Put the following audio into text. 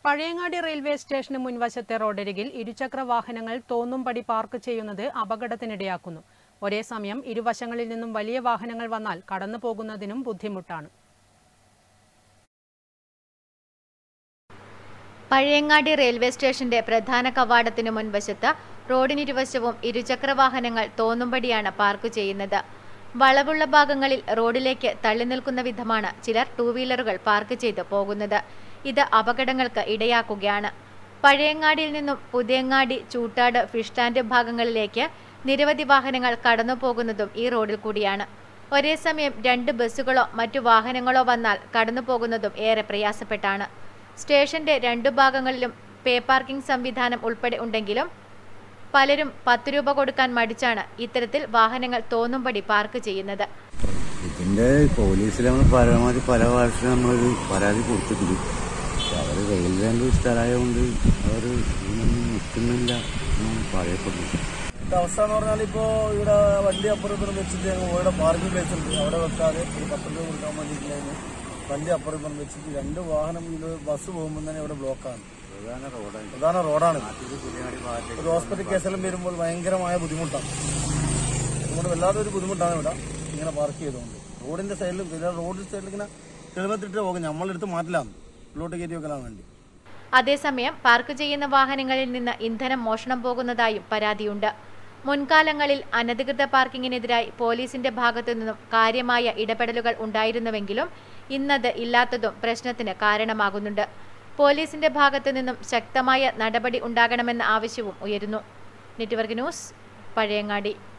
Pazhayangadi railway സ്റ്റേഷന് മുൻവശത്തെ റോഡരികിൽ ഇരുചക്ര വാഹനങ്ങൾ തോന്നുംപടി പാർക്ക് ചെയ്യുന്നത് അപകടത്തിനിടയാക്കുന്നു ഒരേ സമയം ഇരുവശങ്ങളിൽ നിന്നും വലിയ വാഹനങ്ങൾ വന്നാൽ കടന്നു പോകുന്നതിനും ബുദ്ധിമുട്ടാണ് പഴയങ്ങാടി റെയിൽവേ സ്റ്റേഷന്റെ പ്രധാന കവാടത്തിനു മുൻവശത്ത് റോഡിനിരുവശവും ഇരുചക്ര വാഹനങ്ങൾ തോന്നുംപടിയാണ് പാർക്ക് ചെയ്യുന്നത് വളവുള്ള ഭാഗങ്ങളിൽ റോഡിലേക്ക് തള്ളി നിൽക്കുന്ന വിധമാണ് ചിലർ ടൂ വീലറുകൾ പാർക്ക് ചെയ്ത് പോകുന്നത് ഇത് അപകടങ്ങൾക്ക് ഇടയാക്കുകയാണ് പഴയങ്ങാടിയിൽ നിന്നും പുതിയങ്ങാടി ചൂട്ടാട് ഫിഷ് സ്റ്റാൻഡ് ഭാഗങ്ങളിലേക്ക് നിരവധി വാഹനങ്ങൾ കടന്നു പോകുന്നതും ഈ റോഡിൽ കൂടിയാണ് ഒരേ സമയം രണ്ട് ബസ്സുകളോ മറ്റു വാഹനങ്ങളോ വന്നാൽ കടന്നു പോകുന്നതും ഏറെ പ്രയാസപ്പെട്ടാണ് സ്റ്റേഷന്റെ രണ്ടു ഭാഗങ്ങളിലും പേ പാർക്കിംഗ് സംവിധാനം ഉൾപ്പെടെ ഉണ്ടെങ്കിലും പലരും പത്ത് രൂപ കൊടുക്കാൻ മടിച്ചാണ് ഇത്തരത്തിൽ വാഹനങ്ങൾ തോന്നുംപടി പാർക്ക് ചെയ്യുന്നത് ഇതിന്റെ പോലീസിൽ നമ്മൾ പരമാവധി പല പ്രാവശ്യം നമ്മളൊരു പരാതി കൊടുത്തിട്ടുണ്ട് പക്ഷെ അവർ റെയിൽവേന്റെ സ്ഥലമായതുകൊണ്ട് അവർ ഇതിനൊന്നും നിൽക്കുന്നില്ല എന്നാണ് പറയപ്പെടുന്നത് ഇത് അവസ്ഥ എന്ന് പറഞ്ഞാൽ ഇപ്പോ ഇവിടെ വണ്ടി അപ്പുറം ഇപ്പുറം വെച്ചിട്ട് ഞങ്ങൾ ഇവിടെ പാർക്കിംഗ് പ്ലേസ് ഉണ്ട് അവിടെ വെക്കാതെ ഒരു പത്ത് രൂപ കൊടുക്കാൻ വേണ്ടിയിട്ടുണ്ടായിരുന്നു വണ്ടി അപ്പുറം ഇപ്പുറം വെച്ചിട്ട് രണ്ട് വാഹനം ഇത് ബസ് പോകുമ്പോൾ തന്നെ ഇവിടെ ബ്ലോക്കാണ് പ്രധാന റോഡാണ് പ്രധാന റോഡാണ് ഇത് പുതിയങ്ങാടി ഭാഗത്തേക്ക് ഒരു ഹോസ്പിറ്റൽ കേസെല്ലാം വരുമ്പോൾ ഭയങ്കരമായ ബുദ്ധിമുട്ടാണ് അതുകൊണ്ട് വല്ലാതെ ഒരു ബുദ്ധിമുട്ടാണ് ഇവിടെ ഇങ്ങനെ പാർക്ക് ചെയ്തുകൊണ്ട് റോഡിന്റെ സൈഡിൽ പിന്നെ റോഡിന്റെ സൈഡിൽ ഇങ്ങനെ തെളിമത്തിട്ട് പോകും നമ്മളെടുത്ത് മാറ്റില്ലാന്ന് ഉള്ളോട്ട് കയറ്റി വെക്കലാൻ വേണ്ടി അതേസമയം പാർക്ക് ചെയ്യുന്ന വാഹനങ്ങളിൽ നിന്ന് ഇന്ധനം മോഷണം പോകുന്നതായും പരാതിയുണ്ട് മുൻകാലങ്ങളിൽ അനധികൃത പാർക്കിങ്ങിനെതിരായി പോലീസിന്റെ ഭാഗത്തു നിന്നും കാര്യമായ ഇടപെടലുകൾ ഉണ്ടായിരുന്നുവെങ്കിലും ഇന്നത് ഇല്ലാത്തതും പ്രശ്നത്തിന് കാരണമാകുന്നുണ്ട് പോലീസിന്റെ ഭാഗത്തു നിന്നും ശക്തമായ നടപടി ഉണ്ടാകണമെന്ന ആവശ്യവും ഉയരുന്നു നെറ്റ്വർക്ക് ന്യൂസ് പഴയങ്ങാടി